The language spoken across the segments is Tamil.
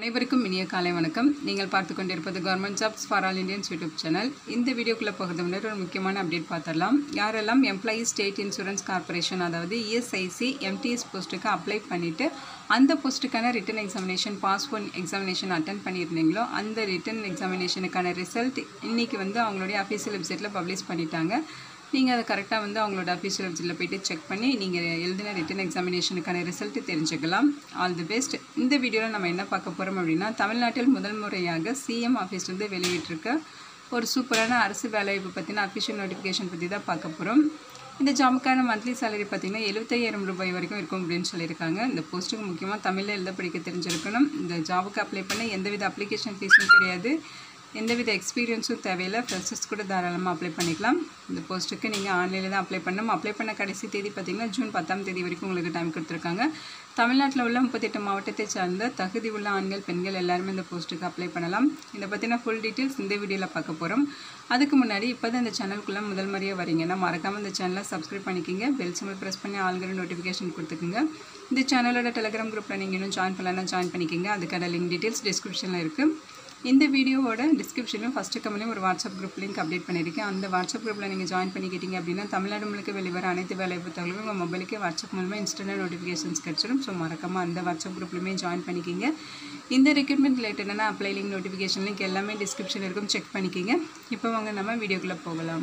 அனைவருக்கும் இனிய காலை வணக்கம் நீங்கள் பார்த்து கொண்டிருப்பது government jobs for all Indians YouTube channel இந்த வீடியோக்குள்ளே போகிறது முன்னாடி ஒரு முக்கியமான அப்டேட் பார்த்துடலாம் யாரெல்லாம் எம்ப்ளாயி ஸ்டேட் இன்சூரன்ஸ் கார்ப்பரேஷன் அதாவது இஎஸ்ஐசி எம்டிஎஸ் போஸ்ட்டுக்கு அப்ளை பண்ணிவிட்டு அந்த போஸ்ட்டுக்கான written examination pass one examination attend பண்ணியிருந்தீங்களோ அந்த ரிட்டன் எக்ஸாமினேஷனுக்கான ரிசல்ட் இன்றைக்கி வந்து அவங்களுடைய அஃபீஷியல் வெப்சைட்டில் பப்ளிஷ் பண்ணிட்டாங்க நீங்கள் அதை கரெக்டாக வந்து அவங்களோட அஃபீஷியல் வெப்சைட்டில் போயிட்டு செக் பண்ணி நீங்கள் எழுதின ரிட்டன் எக்ஸாமினேஷனுக்கான ரிசல்ட்டு தெரிஞ்சுக்கலாம் ஆல் தி பெஸ்ட் இந்த வீடியோவில் நம்ம என்ன பார்க்க போகிறோம் அப்படின்னா தமிழ்நாட்டில் முதல் முறையாக சிஎம் ஆஃபீஸ்லேருந்து வெளியிட்டிருக்க ஒரு சூப்பரான அரசு வேலைவாய்ப்பு பற்றின அஃபிஷியல் நோட்டிஃபிகேஷன் பற்றி தான் பார்க்க போகிறோம் இந்த ஜாமுக்கான மந்த்லி சேலரி பார்த்தீங்கன்னா எழுபத்தையாயிரம் ரூபாய் வரைக்கும் இருக்கும் அப்படின்னு சொல்லியிருக்காங்க இந்த போஸ்ட்டுக்கு முக்கியமாக தமிழில் எழுத படிக்க தெரிஞ்சிருக்கணும் இந்த ஜாபுக்கு அப்ளை பண்ண எந்தவித அப்ளிகேஷன் ஃபீஸும் கிடையாது எந்தவித எக்ஸ்பீரியன்ஸும் தேவையில்லை ஃப்ரெஷர்ஸ் கூட தாராளமாக அப்ளை பண்ணிக்கலாம் இந்த போஸ்ட்டுக்கு நீங்கள் ஆன்லைனில் தான் அப்ளை பண்ணணும் அப்ளை பண்ண கடைசி தேதி பார்த்தீங்கன்னா ஜூன் பத்தாம் தேதி வரைக்கும் உங்களுக்கு டைம் கொடுத்துருக்காங்க தமிழ்நாட்டில் உள்ள முப்பத்தெட்டு மாவட்டத்தை சார்ந்த தகுதி உள்ள ஆண்கள் பெண்கள் எல்லாருமே இந்த போஸ்ட்டுக்கு அப்ளை பண்ணலாம் இதை பற்றின ஃபுல் டீட்டெயில்ஸ் இந்த வீடியோவில் பார்க்க போகிறோம் அதுக்கு முன்னாடி இப்போ தான் இந்த சேனலுக்குள்ளே முதல் முறையாக வரீங்கன்னா மறக்காமல் இந்த சேனலை சப்ஸ்கிரைப் பண்ணிக்கிங்க பெல் சிம்பிள் ப்ரெஸ் பண்ணி ஆள்கிற நோட்டிஃபிகேஷன் கொடுத்துக்குங்க இந்த சேனலோட டெலிகிராம் குரூப்பில் நீங்கள் இன்னும் ஜாயின் பண்ணலன்னா ஜாயின் பண்ணிக்கிங்க அதுக்கான லிங்க் டீட்டெயில்ஸ் டிஸ்கிரிப்ஷனில் இருக்குது இந்த வீடியோவோட டிஸ்கிரிப்ஷனிலும் ஃபஸ்ட்டு கமெண்ட்லையும் ஒரு வாட்ஸ்அப் குரூப் லிங்க் அப்டேட் பண்ணியிருக்கேன் அந்த வாட்ஸ்அப் குரூப்பில் நீங்கள் ஜாயின் பண்ணிக்கிட்டீங்க அப்படின்னா தமிழ்நாடு முழுக்க வெளிவர அனைத்து வேலை புத்தகங்களும் உங்கள் மொபைலுக்கே வாட்ஸ்அப் மூலமாக இன்ஸ்டன்ட் நோட்டிஃபிகேஷன்ஸ் கிடச்சிடும் ஸோ மறக்காமல் அந்த வாட்ஸ்அப் குரூப்லையுமே ஜாயின் பண்ணிக்கிங்க இந்த ரெக்ரூட்மெண்ட் ரிலேட்டடான அப்ளை லிங்க் நோட்டிஃபிகேஷன் லிங்க் எல்லாமே டிஸ்கிரிப்ஷன் இருக்கும் செக் பண்ணிக்கிங்க இப்போ வாங்க நம்ம வீடியோக்குள்ளே போகலாம்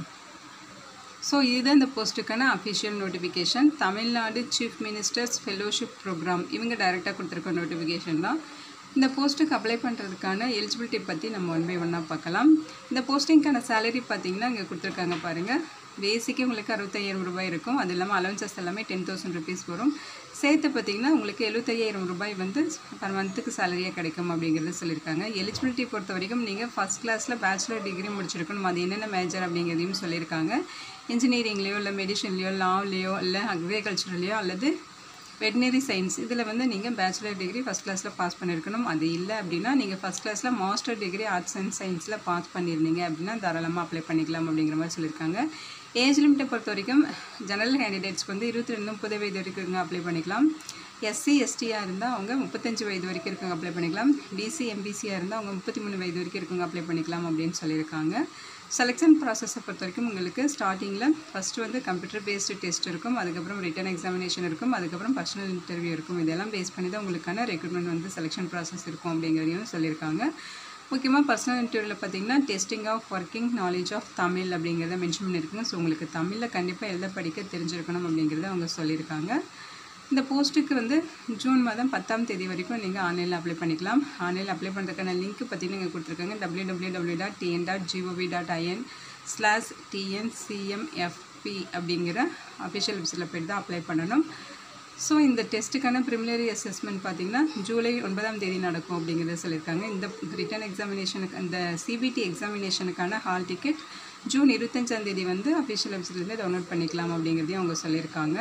ஸோ இதுதான் இந்த போஸ்ட்டுக்கான official notification Tamil Nadu chief ministers fellowship programme இவங்க டைரெக்டாக கொடுத்துருக்க நோட்டிஃபிகேஷன் தான் இந்த போஸ்ட்டுக்கு அப்ளை பண்ணுறதுக்கான எலிஜிபிலிட்டி பற்றி நம்ம ஒன் பை ஒன்னாக பார்க்கலாம் இந்த போஸ்டிங்க்கான சேலரி பார்த்தீங்கன்னா இங்கே கொடுத்துருக்காங்க பாருங்கள் பேசிக்கே உங்களுக்கு அறுபத்தையாயிரம் ரூபாய் இருக்கும் அது இல்லாமல் அலவன்சஸ் எல்லாமே டென் தௌசண்ட் ருபீஸ் வரும் சேர்த்து பார்த்தீங்கன்னா உங்களுக்கு எழுபத்தையாயிரம் ரூபாய் வந்து பர் மந்த்துக்கு சேலரியாக கிடைக்கும் அப்படிங்கிறது சொல்லியிருக்காங்க எலிஜிபிலிட்டி பொறுத்த வரைக்கும் நீங்கள் ஃபஸ்ட் கிளாஸில் பேச்சுலர் டிகிரி முடிச்சிருக்கணும் அது என்னென்ன மேஜர் அப்படிங்கிறதையும் சொல்லியிருக்காங்க இன்ஜினியரிங்லேயோ இல்லை மெடிஷன்லேயோ லாவ்லேயோ இல்லை அக்ரிகல்ச்சர்லேயோ அல்லது வெட்டினரி சயின்ஸ் இதில் வந்து நீங்கள் பேச்சுலர் டிகிரி ஃபஸ்ட் கிளாஸில் பாஸ் பண்ணியிருக்கணும் அது இல்லை அப்படின்னா நீங்கள் ஃபஸ்ட் கிளாஸில் மாஸ்டர் டிகிரி ஆர்ட்ஸ் அண்ட் சயின்ஸில் பாஸ் பண்ணியிருந்தீங்க அப்படின்னா தாராளமாக அப்ளை பண்ணிக்கலாம் அப்படிங்கிற மாதிரி சொல்லியிருக்காங்க ஏஜ் லிமிட்டை பொறுத்த வரைக்கும் ஜெனரல் கேண்டிடேட்ஸ்க்கு வந்து இருபத்தி ரெண்டு முப்பது வயது வரைக்கும் இருக்கவங்க அப்ளை பண்ணிக்கலாம் எஸ்சி எஸ்டியாக இருந்தால் அவங்க முப்பத்தஞ்சு வயது வரைக்கும் இருக்கவங்க அப்ளை பண்ணிக்கலாம் பிசி எம்பிசியாக இருந்தால் அவங்க முப்பத்தி மூணு வயது வரைக்கும் இருக்கவங்க அப்ளை பண்ணிக்கலாம் அப்படின்னு சொல்லியிருக்காங்க செலெக்ஷன் ப்ராசஸை பொறுத்த வரைக்கும் உங்களுக்கு ஸ்டார்டிங்கில் ஃபஸ்ட்டு வந்து கம்ப்யூட்டர் பேஸ்டு டெஸ்ட் இருக்கும் அதுக்கப்புறம் ரிட்டன் எக்ஸாமினேஷன் இருக்கும் அதுக்கப்புறம் பர்சனல் இன்டர்வியூ இருக்கும் இதெல்லாம் பேஸ் பண்ணி தான் உங்களுக்கான ரெக்ரூட்மெண்ட் வந்து செலெக்ஷன் ப்ராசஸ் இருக்கும் அப்படிங்கிறதையும் சொல்லியிருக்காங்க முக்கியமாக பர்சனல் இன்டர்வியூவில் பார்த்தீங்கன்னா testing of working knowledge of Tamil அப்படிங்கிறத மென்ஷன் பண்ணியிருக்காங்க ஸோ உங்களுக்கு தமிழில் கண்டிப்பாக எழுத படிக்க தெரிஞ்சிருக்கணும் அப்படிங்கிறத அவங்க சொல்லியிருக்காங்க இந்த போஸ்ட்டுக்கு வந்து ஜூன் மாதம் பத்தாம் தேதி வரைக்கும் நீங்கள் ஆன்லைனில் அப்ளை பண்ணிக்கலாம் ஆன்லைனில் அப்ளை பண்ணுறதுக்கான லிங்க் பற்றி நீங்கள் கொடுத்துருக்காங்க W W W dot TN dot GOV dot IN slash TNCMFP அப்படிங்கிற அஃபிஷியல் வெப்சைட்டில் போய்ட்டு தான் அப்ளை பண்ணணும் ஸோ இந்த டெஸ்ட்டுக்கான ப்ரிமினரி அசஸ்மெண்ட் பார்த்திங்கன்னா ஜூலை ஒன்பதாம் தேதி நடக்கும் அப்படிங்கிறத சொல்லியிருக்காங்க இந்த ரிட்டன் எக்ஸாமினேஷனுக்கு அந்த சிபிடி எக்ஸாமினேஷனுக்கான ஹால் டிக்கெட் ஜூன் இருபத்தஞ்சாம் தேதி வந்து அஃபிஷியல் வெப்சைட்லேருந்து டவுன்லோட் பண்ணிக்கலாம் அப்படிங்கிறதையும் அவங்க சொல்லியிருக்காங்க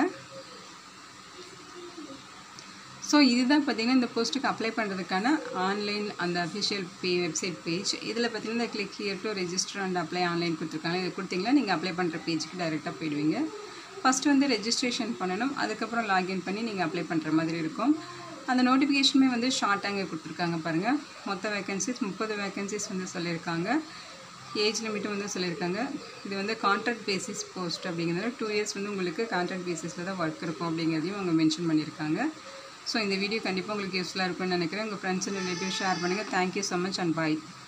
ஸோ இதுதான் பார்த்திங்கன்னா இந்த போஸ்ட்டுக்கு அப்ளை பண்ணுறதுக்கான ஆன்லைன் அந்த அஃபிஷியல் பே வெப்சைட் பேஜ் இதில் பார்த்திங்கன்னா இந்த click here to register and apply online கொடுத்துருக்காங்க இது கொடுத்தீங்கன்னா நீங்கள் அப்ளை பண்ணுற பேஜுக்கு டைரெக்டாக போயிடுவீங்க ஃபஸ்ட்டு வந்து ரெஜிஸ்ட்ரேஷன் பண்ணணும் அதுக்கப்புறம் லாகின் பண்ணி நீங்கள் அப்ளை பண்ணுற மாதிரி இருக்கும் அந்த நோட்டிஃபிகேஷனுமே வந்து ஷார்ட்டாக இங்கே கொடுத்துருக்காங்க பாருங்கள் மொத்த வேகன்சிஸ் முப்பது வேகன்சிஸ் வந்து சொல்லியிருக்காங்க ஏஜ் லிமிட்டும் வந்து சொல்லியிருக்காங்க இது வந்து கான்ட்ராக்ட் பேசிஸ் போஸ்ட் அப்படிங்கிறதுல டூ இயர்ஸ் வந்து உங்களுக்கு கான்ட்ராக்ட் பேசிஸில் தான் ஒர்க் இருக்கும் அப்படிங்கிறதையும் அவங்க மென்ஷன் பண்ணியிருக்காங்க ஸோ இந்த வீடியோ கண்டிப்பாக உங்களுக்கு யூஸ்ஃபுல்லாக இருக்கும்னு நினைக்கிறேன் உங்கள் ஃப்ரெண்ட்ஸ் அண்ட் ரிலேட்டிவ் ஷேர் பண்ணுங்கள் thank you so much and bye